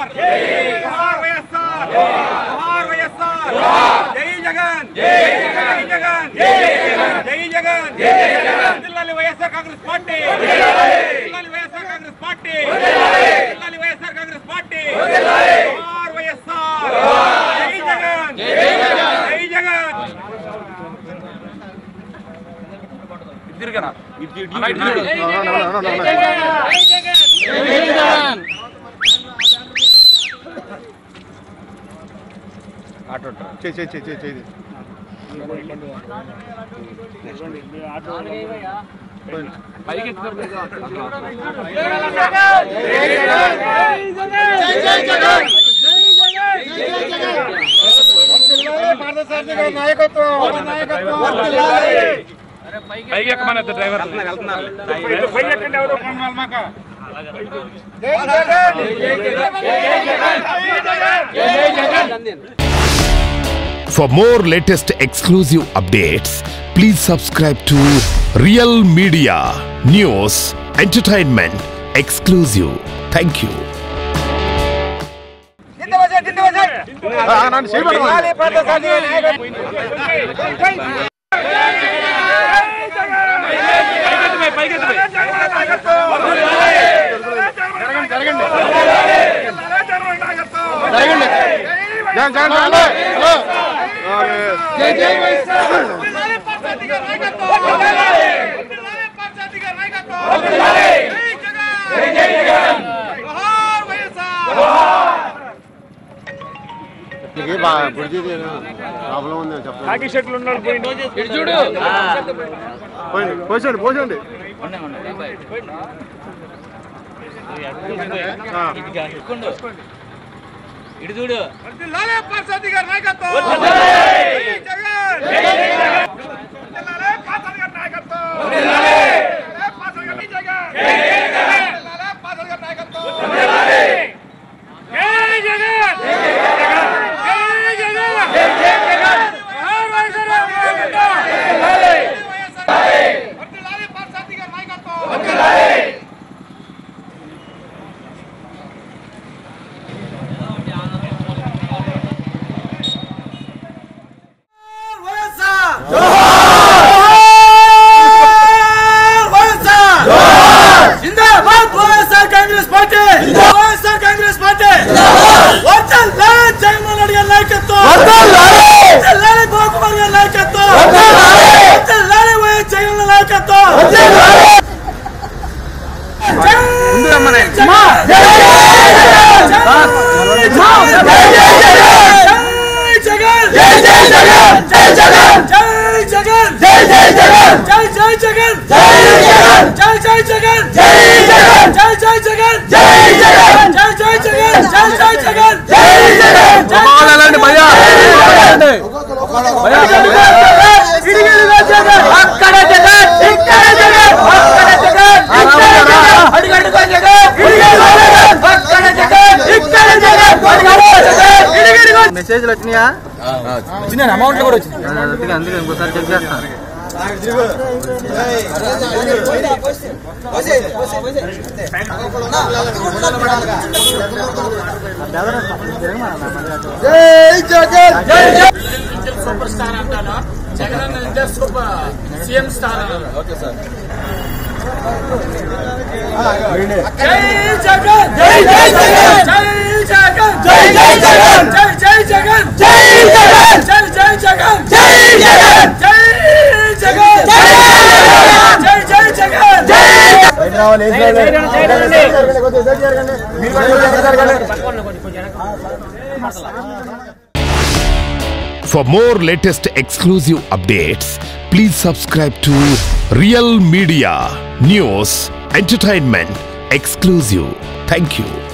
వైఎస్ఆర్ జోహార్ వైఎస్ఆర్ జోహార్ YSR జై జగన్ జై జగన్ జై జగన్ జై జగన్ జై జగన్ జిల్లాలి వైఎస్ఆర్ కాంగ్రెస్ పార్టీ జిల్లాలి వైఎస్ఆర్ కాంగ్రెస్ పార్టీ జిల్లాలి వైఎస్ఆర్ కాంగ్రెస్ పార్టీ జోహార్ వైఎస్ఆర్ జై జగన్ జై జగన్ జై జగన్ తిరిగనా చేయి చేయి చేయి చేయి చేయి పైకి ఎక్కమని డ్రైవర్ పైకి ఎక్కండి ఎవరు మాక For more latest exclusive updates, please subscribe to Real Media News Entertainment Exclusive. Thank you. నన్ను చేయబడమని పైకి జరగండి జరగండి జగన్ జగన్ హలో హలో జై జై నీకు బా బుర్జీ ప్రాబ్లం ఉంది చెప్పండి కాకి షర్ట్లు ఉన్నాడు పోయింది పోయండి పోసండి పోసండి ఇటు చూడు లాలే పార్సాది గారి నాయకత్వం జై జగన్ జై జగన్ లాలే పార్సాది గారి నాయకత్వం లాలే పార్సాది గారి జగన్ జై జగన్ లాలే పార్సాది గారి నాయకత్వం జై జగన్ జై జగన్ జై జగన్ హర్ వైసరావు లాలే లాలే పార్సాది గారి నాయకత్వం లాలే జిందాబాద్ YSR Congress party YSR Congress party వర్తల్లాలి జగన్మోహన్ రెడ్డి గారి నాయకత్వం వర్తల్లాలి బాబుకుమార్ గారి నాయకత్వం వర్తల్లాలి వైఎస్ జగన్ నాయకత్వం జగన్ జై జై జగన్ జై జగన్ జై జగన్ జై జై జగన్ జై జై జగన్ జై జగన్ జై జై జగన్ జై జగన్ జై జై జగన్ జై జగన్ జై జై జగన్ జై జై జగన్ జై జగన్ బాగాలండి భయ్యా అక్కడ జగన్ ఇక్కడ జగన్ అక్కడ జగన్ ఇక్కడ జగన్ అడుగడుగో జగన్ అక్కడ జగన్ ఇక్కడ జగన్ అడుగడుగో జగన్ ఇడిగిడిగో మెసేజ్లు వచ్చినాయా వచ్చిన అమౌంట్ కూడా వచ్చింది అందుకే అందుకే ఇంకోసారి చెక్ చేస్తాను సూపర్ స్టార్ అంటాను జగన్ అంటే సూపర్ సీఎం స్టార్ అన్నారు ఓకే సార్ జై జగన్ జై జై జగన్ జై జగన్ జై జై జగన్ జై జై జగన్ జై జై జగన్ జై జగన్ జై జగన్ జై జగన్ జై జై జగన్ జై For more latest exclusive updates, please subscribe to Real Media News Entertainment Exclusive. Thank you.